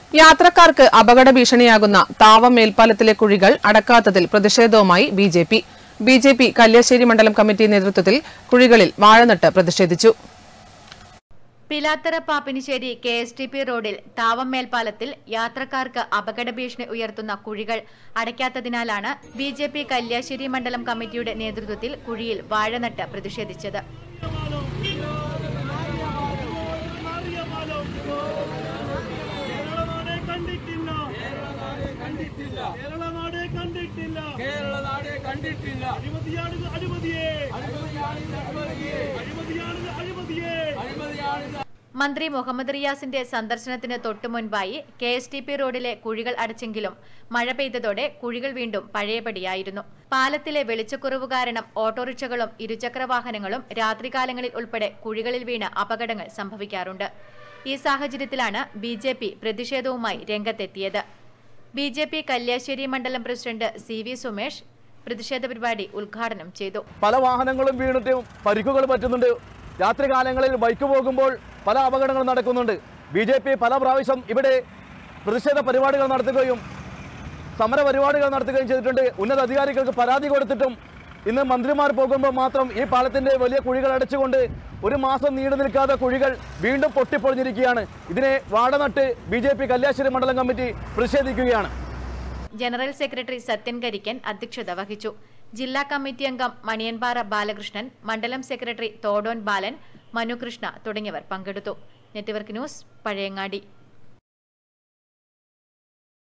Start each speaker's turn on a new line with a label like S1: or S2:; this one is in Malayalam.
S1: യാത്രക്കാർക്ക് അപകട ഭീഷണിയാകുന്ന താവം മേൽപ്പാലത്തിലെ കുഴികൾ അടക്കാത്തതിൽ പ്രതിഷേധവുമായി B J P B J P Kalliasseri മണ്ഡലം കമ്മിറ്റി നേതൃത്വത്തിൽ കുഴികളിൽ വാഴനട്ട് പ്രതിഷേധിച്ചു
S2: Pilathara Pappinisseri K S T P റോഡിൽ താവം മേൽപ്പാലത്തിൽ യാത്രക്കാർക്ക് അപകട ഭീഷണി ഉയർത്തുന്ന കുഴികൾ അടയ്ക്കാത്തതിനാലാണ് ബി ജെ പി കല്യാശ്ശേരി മണ്ഡലം കമ്മിറ്റിയുടെ നേതൃത്വത്തിൽ കുഴിയിൽ വാഴനട്ട് പ്രതിഷേധിച്ചത്
S3: കേരളനാടെ കണ്ടിട്ടില്ല കേരളനാടെ കണ്ടിട്ടില്ല
S4: കേരളനാടെ കണ്ടിട്ടില്ല
S3: അഴിമതിയാണിത് അഴിമതിയെ
S4: അഴിമതിയാണിത് അഴിമതിയെ
S3: അഴിമതിയാണിത് അഴിമതിയെ
S4: അഴിമതിയാണിത്
S2: മന്ത്രി മുഹമ്മദ് റിയാസിന്റെ സന്ദർശനത്തിന് തൊട്ടു മുൻപായി കെ എസ് ടി പി റോഡിലെ കുഴികൾ അടച്ചെങ്കിലും മഴ പെയ്തതോടെ കുഴികൾ വീണ്ടും പഴയപടിയായിരുന്നു പാലത്തിലെ വെളിച്ചക്കുറവ് കാരണം ഓട്ടോറിക്ഷകളും ഇരുചക്ര വാഹനങ്ങളും രാത്രികാലങ്ങളിൽ ഉൾപ്പെടെ കുഴികളിൽ വീണ് അപകടങ്ങൾ സംഭവിക്കാറുണ്ട് ഈ സാഹചര്യത്തിലാണ് ബി ജെ പി പ്രതിഷേധവുമായി രംഗത്തെത്തിയത് ബി ജെ പി കല്യാശ്ശേരി മണ്ഡലം പ്രസിഡന്റ് സി വി സുമേഷ് പ്രതിഷേധ പരിപാടി ഉദ്ഘാടനം ചെയ്തു
S5: പല വാഹനങ്ങളും വീണിട്ട് പരിക്കുകൾ പറ്റുന്നുണ്ട് രാത്രികാലങ്ങളിൽ ബൈക്ക് പോകുമ്പോൾ പല അപകടങ്ങളും നടക്കുന്നുണ്ട് ബി ജെ പി പല പ്രാവശ്യം ഇവിടെ പ്രതിഷേധ പരിപാടികൾ നടത്തുകയും സമര പരിപാടികൾ നടത്തുകയും ചെയ്തിട്ടുണ്ട് ഉന്നത അധികാരികൾക്ക് പരാതി കൊടുത്തിട്ടും ഇന്ന് മന്ത്രിമാർ പോകുമ്പോൾ മാത്രം ഈ പാലത്തിന്റെ വലിയ കുഴികൾ അടച്ചുകൊണ്ട് ഒരു മാസം നീണ്ടു നിൽക്കാത്ത കുഴികൾ വീണ്ടും പൊട്ടിപ്പൊളിഞ്ഞിരിക്കുകയാണ് ഇതിനെ വാടനട്ട് ബി ജെ പി കല്യാശ്ശേരി മണ്ഡലം കമ്മിറ്റി പ്രതിഷേധിക്കുകയാണ്
S2: ജനറൽ സെക്രട്ടറി സത്യൻ കരിക്കൻ അധ്യക്ഷത വഹിച്ചു ജില്ലാ കമ്മിറ്റി അംഗം മണിയൻപാറ ബാലകൃഷ്ണൻ മണ്ഡലം സെക്രട്ടറി തോടോൻ ബാലൻ മനുകൃഷ്ണ തുടങ്ങിയവർ പങ്കെടുത്തു നെറ്റ്വർക്ക് ന്യൂസ് പഴയങ്ങാടി